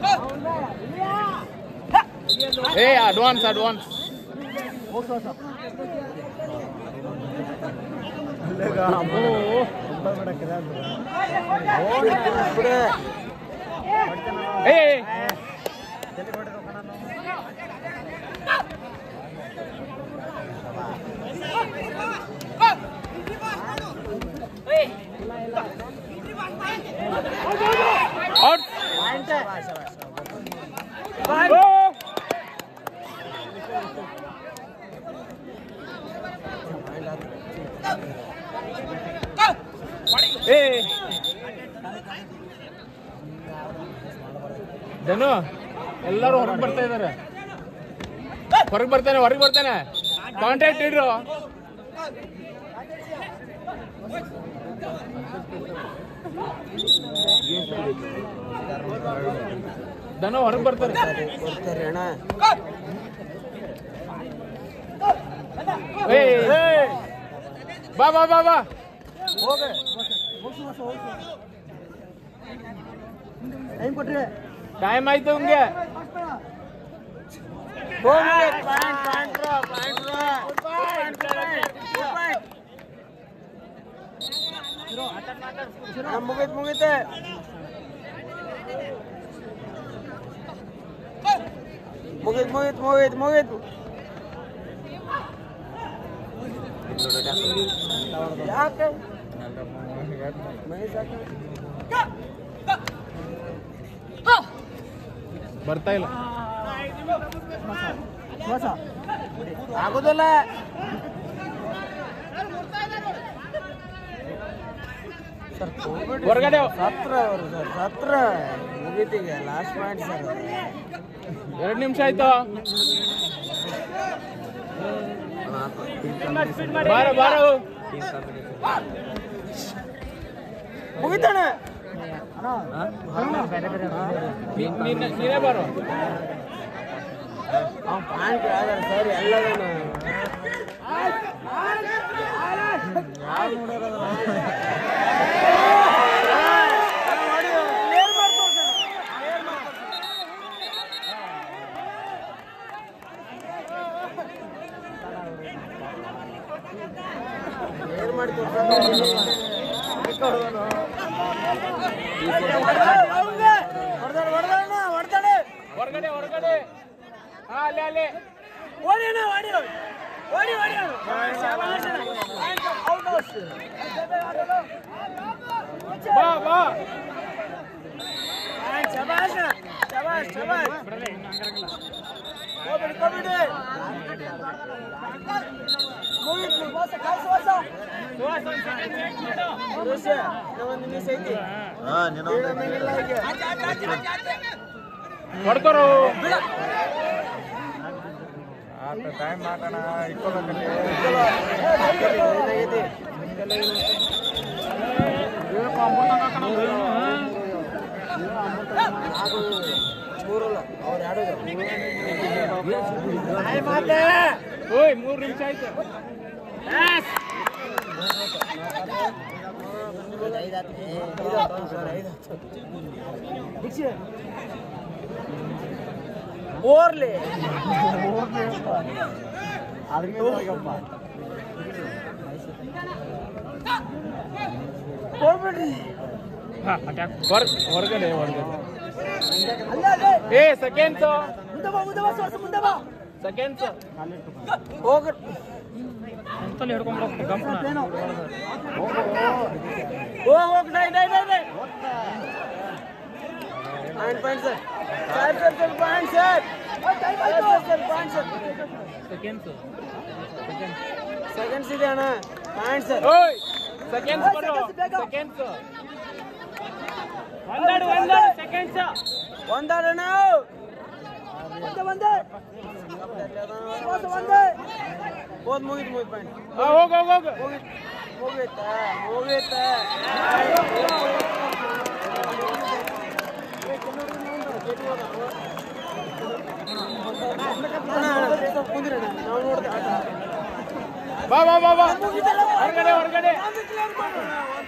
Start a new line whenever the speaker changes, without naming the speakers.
ಏ advance advance ಏ out ಏ ಧನು ಎಲ್ಲರೂ ಹೊರಗೆ ಬರ್ತಾ ಇದಾರೆ ಹೊರಗೆ ಬರ್ತಾನೆ ಹೊರಗೆ ಬರ್ತಾನೆ ಕಾಂಟ್ಯಾಕ್ಟ್ ಇಡ್ರು ಧನು ಹೊರಗೆ ಬರ್ತಾರೆ ಏ ಬಾ ಬಾ ಬಾ ಬಾ ಟೈಮ್ ಆಯ್ತು ಹಂಗೆ
ಮುಗಿತ್ ಮುಗಿತೆ ಮುಗಿತ್ ಮುಗಿತ್ ಮುಗಿತ್ ಮುಗಿತ್ ಯಾಕೆ ಮಹೇಶ್ ಯಾಕೆ?
ಬರ್ತಾ ಇಲ್ಲ
ಆಗುದಿಲ್ಲ ಸರ್ ಕೋವಿಡ್
ಹೊರಗಡೆ
ಸತ್ರ ಅವರು ಸರ್ ಸತ್ರ ಮುಗೀತೀಗ ಲಾಸ್ಟ್ ಪಾಯಿಂಟ್ ಸರ್
ಎರಡು ನಿಮಿಷ ಆಯ್ತು ಬಾರ ಬಾರ
ಮುಗಿತಾಣ
ನೀನೇ ಬಾರೋ
ಪಾಯಿಂಟ್ ಯಾವ್ದಾರ ಸರ್ ಎಲ್ಲದನ್ನು ಯಾರು ನೋಡೋರು ಏನ್ ಮಾಡಿ ಹೊಡ್ತಾನೆ
ಹೊರಗಡೆ ಹೊರಗಡೆ ಹಾ ಅಲ್ಲೇ ಅಲ್ಲೇ
ಓಡಿ ಅಣ್ಣ ಓಡಿ ಓಡಿ ಓಡಿ
ಬಾ ಬಾ
ಶಬಾಷ್ ಶಬಾಷ್ ಶಬಾಷ್ ಹೋಗ್ಬಿಡಿ ಹೋಗ್ಬಿಡಿ ಮುಗೀತು ಹೊಸ ಕಾಸು ಹೊಸ ಸುರೇಶ ಒಂದು ನಿಮಿಷ ಐತಿ ಬೀಳಂಗಿಲ್ಲ ಈಗ.
ಹೊಡ್ಕೊರು
ಏನಾಗೈತಿ? ನಾಲ್ಕು, ಮೂರಲ್ಲ ಅವ್ರು ಎರಡು
ಓಯ್ ಮೂರು ನಿಮಿಷ ಆಯ್ತು
ಓರ್ಲಿ ಹೋಗ್ಬಿಡ್ರಿ
ಹೊರ ಹೊರಗಡೆ ಹೊರಗಡೆ ಏ ಸೆಕೆಂಡ್ಸ್
ಮುಂದೆ ಬಾ ಮುಂದೆ ಬಾ ಸ್ವಲ್ಪ ಮುಂದೆ ಬಾ
ಸೆಕೆಂಡ್ಸ್
ಹೋಗ್ರಿ ಹೋಗ್ ಹೋಗ್ ಡೈ ಡೈ ಡೈ ಡೈ point point sir sir sir sir point sir sir sir point sir
seconds
seconds ಇದೆ ಅಣ್ಣ ಪಾಯಿಂಟ್ ಸರ್
ಓಯ್ ಸೆಕೆಂಡ್ಸ್ ಬರೋ ಸೆಕೆಂಡ್ಸ್ ಒಂದಾಡು ಒಂದಾಡು ಸೆಕೆಂಡ್ಸ್
ಒಂದಾಡಣ ಒಂದೇ ಒಂದೇ ಒಂದೇ ಹೋದ್ ಮುಗಿತ್ ಮುಗಿತ್ ಪಾಯಿಂಟ್
ಹೋಗ್ ಹೋಗ್ ಹೋಗ್
ಮುಗಿತ್ ಮುಗಿತಾ ಮುಗಿತಾ ಕುಂದ್ರಣ್ಣ ನಾವು ನೋಡ್ದೆ ಆಟ
ಬಾ ಬಾ ಬಾ ಬಾ ಹೊರಗಡೆ ಹೊರಗಡೆ
ಒಂದು